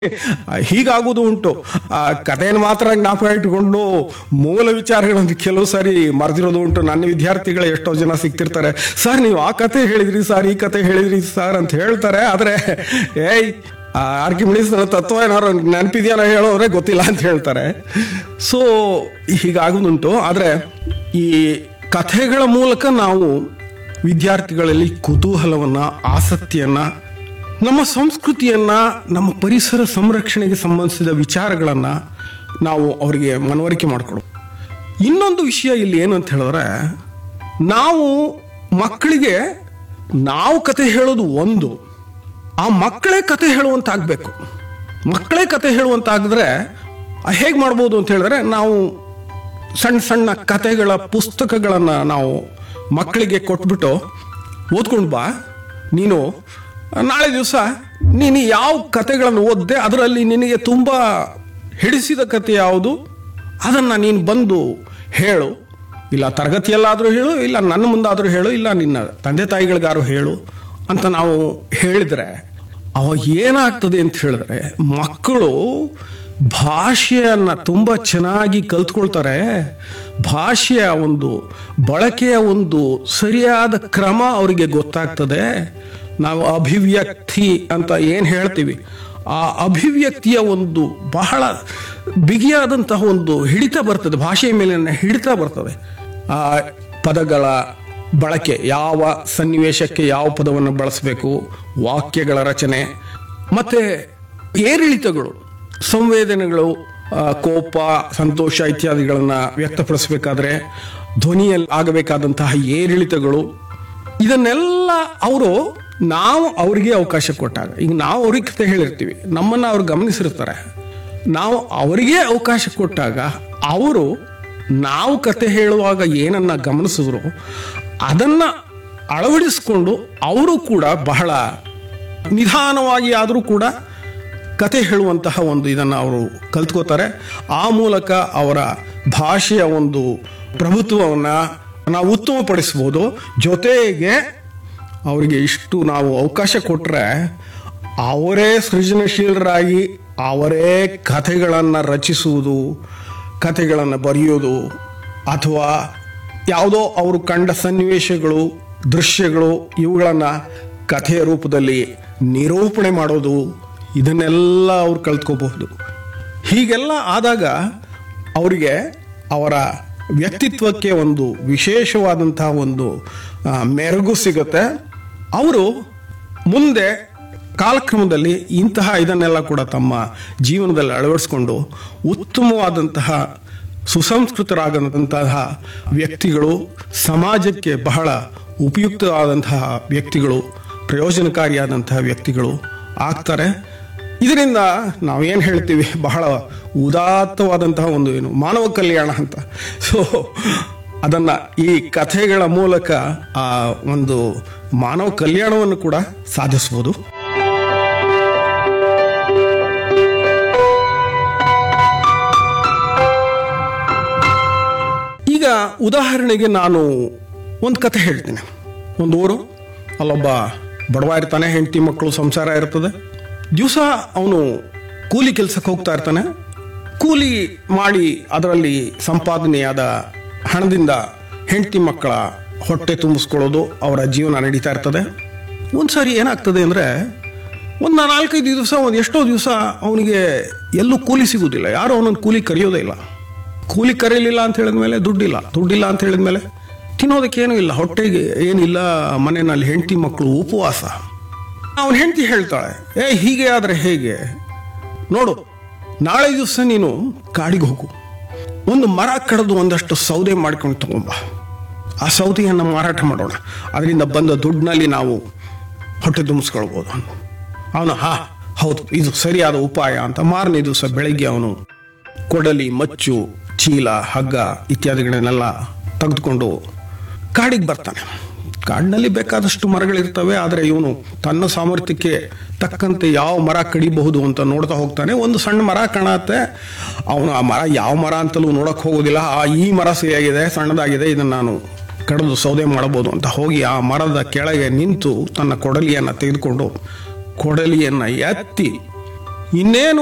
ಹೀಗಾಗುವುದು ಉಂಟು ಆ ಕಥೆಯನ್ನು ಮಾತ್ರ ಜ್ಞಾಪಕ ಇಟ್ಟುಕೊಂಡು ಮೂಲ ವಿಚಾರಗಳನ್ನು ಕೆಲವು ಸಾರಿ ಮರೆದಿರೋದು ಉಂಟು ನನ್ನ ವಿದ್ಯಾರ್ಥಿಗಳು ಎಷ್ಟೋ ಜನ ಸಿಗ್ತಿರ್ತಾರೆ ಸರ್ ನೀವು ಆ ಕತೆ ಹೇಳಿದ್ರಿ ಸರ್ ಈ ಕತೆ ಹೇಳಿದ್ರಿ ಸರ್ ಅಂತ ಹೇಳ್ತಾರೆ ಆದ್ರೆ ಏಯ್ ಆರ್ಕಿಮಿಡಿಸ್ ತತ್ವ ಏನಾದ್ರು ನೆನಪಿದ್ಯಾನ ಹೇಳೋದ್ರೆ ಗೊತ್ತಿಲ್ಲ ಅಂತ ಹೇಳ್ತಾರೆ ಸೊ ಹೀಗಾಗುದುಂಟು ಆದ್ರೆ ಈ ಕಥೆಗಳ ಮೂಲಕ ನಾವು ವಿದ್ಯಾರ್ಥಿಗಳಲ್ಲಿ ಕುತೂಹಲವನ್ನ ಆಸಕ್ತಿಯನ್ನ ನಮ್ಮ ಸಂಸ್ಕೃತಿಯನ್ನ ನಮ್ಮ ಪರಿಸರ ಸಂರಕ್ಷಣೆಗೆ ಸಂಬಂಧಿಸಿದ ವಿಚಾರಗಳನ್ನ ನಾವು ಅವರಿಗೆ ಮನವರಿಕೆ ಮಾಡಿಕೊಡು ಇನ್ನೊಂದು ವಿಷಯ ಇಲ್ಲಿ ಏನು ಅಂತ ಹೇಳಿದ್ರೆ ನಾವು ಮಕ್ಕಳಿಗೆ ನಾವು ಕತೆ ಹೇಳೋದು ಒಂದು ಆ ಮಕ್ಕಳೇ ಕತೆ ಹೇಳುವಂತಾಗಬೇಕು ಮಕ್ಕಳೇ ಕತೆ ಹೇಳುವಂತಾಗಿದ್ರೆ ಹೇಗೆ ಮಾಡ್ಬೋದು ಅಂತ ಹೇಳಿದ್ರೆ ನಾವು ಸಣ್ಣ ಸಣ್ಣ ಕತೆಗಳ ಪುಸ್ತಕಗಳನ್ನು ನಾವು ಮಕ್ಕಳಿಗೆ ಕೊಟ್ಬಿಟ್ಟು ಓದ್ಕೊಂಡು ಬಾ ನೀನು ನಾಳೆ ದಿವಸ ನೀನು ಯಾವ ಕತೆಗಳನ್ನು ಓದ್ದೆ ಅದರಲ್ಲಿ ನಿನಗೆ ತುಂಬ ಹಿಡಿಸಿದ ಕತೆ ಯಾವುದು ಅದನ್ನು ನೀನು ಬಂದು ಹೇಳು ಇಲ್ಲ ತರಗತಿಯಲ್ಲಾದರೂ ಹೇಳು ಇಲ್ಲ ನನ್ನ ಮುಂದಾದರೂ ಹೇಳು ಇಲ್ಲ ನಿನ್ನ ತಂದೆ ತಾಯಿಗಳಿಗಾರು ಹೇಳು ಅಂತ ನಾವು ಹೇಳಿದ್ರೆ ಅವಾಗ ಏನಾಗ್ತದೆ ಅಂತ ಹೇಳಿದ್ರೆ ಮಕ್ಕಳು ಭಾಷೆಯನ್ನ ತುಂಬ ಚೆನ್ನಾಗಿ ಕಲ್ತ್ಕೊಳ್ತಾರೆ ಭಾಷೆಯ ಒಂದು ಬಳಕೆಯ ಒಂದು ಸರಿಯಾದ ಕ್ರಮ ಅವರಿಗೆ ಗೊತ್ತಾಗ್ತದೆ ನಾವು ಅಭಿವ್ಯಕ್ತಿ ಅಂತ ಏನು ಹೇಳ್ತೀವಿ ಆ ಅಭಿವ್ಯಕ್ತಿಯ ಒಂದು ಬಹಳ ಬಿಗಿಯಾದಂತಹ ಒಂದು ಹಿಡಿತ ಬರ್ತದೆ ಭಾಷೆಯ ಮೇಲಿನ ಹಿಡಿತ ಬರ್ತದೆ ಆ ಪದಗಳ ಬಳಕೆ ಯಾವ ಸನ್ನಿವೇಶಕ್ಕೆ ಯಾವ ಪದವನ್ನು ಬಳಸಬೇಕು ವಾಕ್ಯಗಳ ರಚನೆ ಮತ್ತೆ ಏರಿಳಿತಗಳು ಸಂವೇದನೆಗಳು ಆ, ಕೋಪ ಸಂತೋಷ ಇತ್ಯಾದಿಗಳನ್ನ ವ್ಯಕ್ತಪಡಿಸಬೇಕಾದ್ರೆ ಧ್ವನಿಯಲ್ಲಿ ಆಗಬೇಕಾದಂತಹ ಏರಿಳಿತಗಳು ಇದನ್ನೆಲ್ಲ ಅವರು ನಾವು ಅವರಿಗೆ ಅವಕಾಶ ಕೊಟ್ಟಾಗ ಈಗ ನಾವು ಅವ್ರಿಗೆ ಕತೆ ಹೇಳಿರ್ತೀವಿ ನಮ್ಮನ್ನು ಅವ್ರು ಗಮನಿಸಿರ್ತಾರೆ ನಾವು ಅವರಿಗೆ ಅವಕಾಶ ಕೊಟ್ಟಾಗ ಅವರು ನಾವು ಕತೆ ಹೇಳುವಾಗ ಏನನ್ನ ಗಮನಿಸಿದ್ರು ಅದನ್ನ ಅಳವಡಿಸಿಕೊಂಡು ಅವರು ಕೂಡ ಬಹಳ ನಿಧಾನವಾಗಿ ಆದರೂ ಕೂಡ ಕತೆ ಹೇಳುವಂತಹ ಒಂದು ಇದನ್ನು ಅವರು ಕಲ್ತ್ಕೋತಾರೆ ಆ ಮೂಲಕ ಅವರ ಭಾಷೆಯ ಒಂದು ಪ್ರಭುತ್ವವನ್ನು ನಾವು ಉತ್ತಮಪಡಿಸ್ಬೋದು ಜೊತೆಗೆ ಅವರಿಗೆ ಇಷ್ಟು ನಾವು ಅವಕಾಶ ಕೊಟ್ಟರೆ ಅವರೇ ಸೃಜನಶೀಲರಾಗಿ ಅವರೇ ಕಥೆಗಳನ್ನು ರಚಿಸುವುದು ಕಥೆಗಳನ್ನು ಬರೆಯೋದು ಅಥವಾ ಯಾವುದೋ ಅವರು ಕಂಡ ಸನ್ನಿವೇಶಗಳು ದೃಶ್ಯಗಳು ಇವುಗಳನ್ನು ಕಥೆಯ ರೂಪದಲ್ಲಿ ನಿರೂಪಣೆ ಮಾಡೋದು ಇದನ್ನೆಲ್ಲ ಅವ್ರು ಕಲ್ತ್ಕೋಬಹುದು ಹೀಗೆಲ್ಲ ಆದಾಗ ಅವರಿಗೆ ಅವರ ವ್ಯಕ್ತಿತ್ವಕ್ಕೆ ಒಂದು ವಿಶೇಷವಾದಂತಹ ಒಂದು ಆ, ಮೆರುಗು ಸಿಗುತ್ತೆ ಅವರು ಮುಂದೆ ಕಾಲಕ್ರಮದಲ್ಲಿ ಇಂತಹ ಇದನ್ನೆಲ್ಲ ಕೂಡ ತಮ್ಮ ಜೀವನದಲ್ಲಿ ಅಳವಡಿಸ್ಕೊಂಡು ಉತ್ತಮವಾದಂತಹ ಸುಸಂಸ್ಕೃತರಾಗದಂತಹ ವ್ಯಕ್ತಿಗಳು ಸಮಾಜಕ್ಕೆ ಬಹಳ ಉಪಯುಕ್ತವಾದಂತಹ ವ್ಯಕ್ತಿಗಳು ಪ್ರಯೋಜನಕಾರಿಯಾದಂತಹ ವ್ಯಕ್ತಿಗಳು ಆಗ್ತಾರೆ ಇದರಿಂದ ನಾವೇನು ಹೇಳ್ತೀವಿ ಬಹಳ ಉದಾತ್ತವಾದಂತಹ ಒಂದು ಏನು ಮಾನವ ಕಲ್ಯಾಣ ಅಂತ ಸೊ ಅದನ್ನ ಈ ಕಥೆಗಳ ಮೂಲಕ ಆ ಒಂದು ಮಾನವ ಕಲ್ಯಾಣವನ್ನು ಕೂಡ ಸಾಧಿಸ್ಬೋದು ಈಗ ಉದಾಹರಣೆಗೆ ನಾನು ಒಂದು ಕತೆ ಹೇಳ್ತೀನಿ ಒಂದು ಊರು ಅಲ್ಲೊಬ್ಬ ಬಡವ ಇರ್ತಾನೆ ಹೆಂಡತಿ ಮಕ್ಕಳು ಸಂಸಾರ ಇರ್ತದೆ ದಿವಸ ಅವನು ಕೂಲಿ ಕೆಲಸಕ್ಕೆ ಹೋಗ್ತಾ ಇರ್ತಾನೆ ಕೂಲಿ ಮಾಡಿ ಅದರಲ್ಲಿ ಸಂಪಾದನೆಯಾದ ಹಣದಿಂದ ಹೆಂಡತಿ ಮಕ್ಕಳ ಹೊಟ್ಟೆ ತುಂಬಿಸ್ಕೊಳ್ಳೋದು ಅವರ ಜೀವನ ನಡೀತಾ ಇರ್ತದೆ ಒಂದು ಸಾರಿ ಏನಾಗ್ತದೆ ಅಂದರೆ ಒಂದು ನಾಲ್ಕೈದು ದಿವಸ ಒಂದು ಎಷ್ಟೋ ದಿವಸ ಅವನಿಗೆ ಎಲ್ಲೂ ಕೂಲಿ ಸಿಗುವುದಿಲ್ಲ ಯಾರು ಅವನನ್ನು ಕೂಲಿ ಕರೆಯೋದೇ ಇಲ್ಲ ಕೂಲಿ ಕರೀಲಿಲ್ಲ ಅಂತ ಹೇಳಿದ್ಮೇಲೆ ದುಡ್ಡಿಲ್ಲ ದುಡ್ಡಿಲ್ಲ ಅಂತ ಹೇಳಿದ್ಮೇಲೆ ತಿನ್ನೋದಕ್ಕೆ ಏನೂ ಇಲ್ಲ ಹೊಟ್ಟೆಗೆ ಏನಿಲ್ಲ ಮನೆಯಲ್ಲಿ ಹೆಂಡತಿ ಮಕ್ಕಳು ಉಪವಾಸ ಅವನ ಹೆಂಡತಿ ಹೇಳ್ತಾಳೆ ಏ ಹೀಗೆ ಆದರೆ ಹೇಗೆ ನೋಡು ನಾಳೆ ದಿವಸ ನೀನು ಕಾಡಿಗೆ ಹೋಗು ಒಂದು ಮರ ಕಡಿದು ಒಂದಷ್ಟು ಸೌದೆ ಮಾಡ್ಕೊಂಡು ತಗೊಂಬ ಆ ಸೌದೆಯನ್ನು ಮಾರಾಟ ಮಾಡೋಣ ಅದರಿಂದ ಬಂದ ದುಡ್ಡಿನಲ್ಲಿ ನಾವು ಹೊಟ್ಟೆ ತುಂಬಿಸ್ಕೊಳ್ಬೋದು ಅವನು ಹಾ ಹೌದು ಇದು ಸರಿಯಾದ ಉಪಾಯ ಅಂತ ಮಾರನೇ ದಿವಸ ಬೆಳಗ್ಗೆ ಅವನು ಕೊಡಲಿ ಮಚ್ಚು ಚೀಲ ಹಗ್ಗ ಇತ್ಯಾದಿಗಳನ್ನೆಲ್ಲ ತೆಗೆದುಕೊಂಡು ಕಾಡಿಗೆ ಬರ್ತಾನೆ ಕಾಡಿನಲ್ಲಿ ಬೇಕಾದಷ್ಟು ಮರಗಳಿರ್ತವೆ ಆದರೆ ಇವನು ತನ್ನ ಸಾಮರ್ಥ್ಯಕ್ಕೆ ತಕ್ಕಂತೆ ಯಾವ ಮರ ಕಡಿಬಹುದು ಅಂತ ನೋಡ್ತಾ ಹೋಗ್ತಾನೆ ಒಂದು ಸಣ್ಣ ಮರ ಕಾಣತ್ತೆ ಅವನು ಆ ಮರ ಯಾವ ಮರ ಅಂತಲೂ ನೋಡಕ್ ಹೋಗೋದಿಲ್ಲ ಆ ಈ ಮರ ಸರಿಯಾಗಿದೆ ಸಣ್ಣದಾಗಿದೆ ಇದನ್ನು ನಾನು ಕಡಿದು ಸೌದೆ ಮಾಡಬಹುದು ಅಂತ ಹೋಗಿ ಆ ಮರದ ಕೆಳಗೆ ನಿಂತು ತನ್ನ ಕೊಡಲಿಯನ್ನು ತೆಗೆದುಕೊಂಡು ಕೊಡಲಿಯನ್ನು ಎತ್ತಿ ಇನ್ನೇನು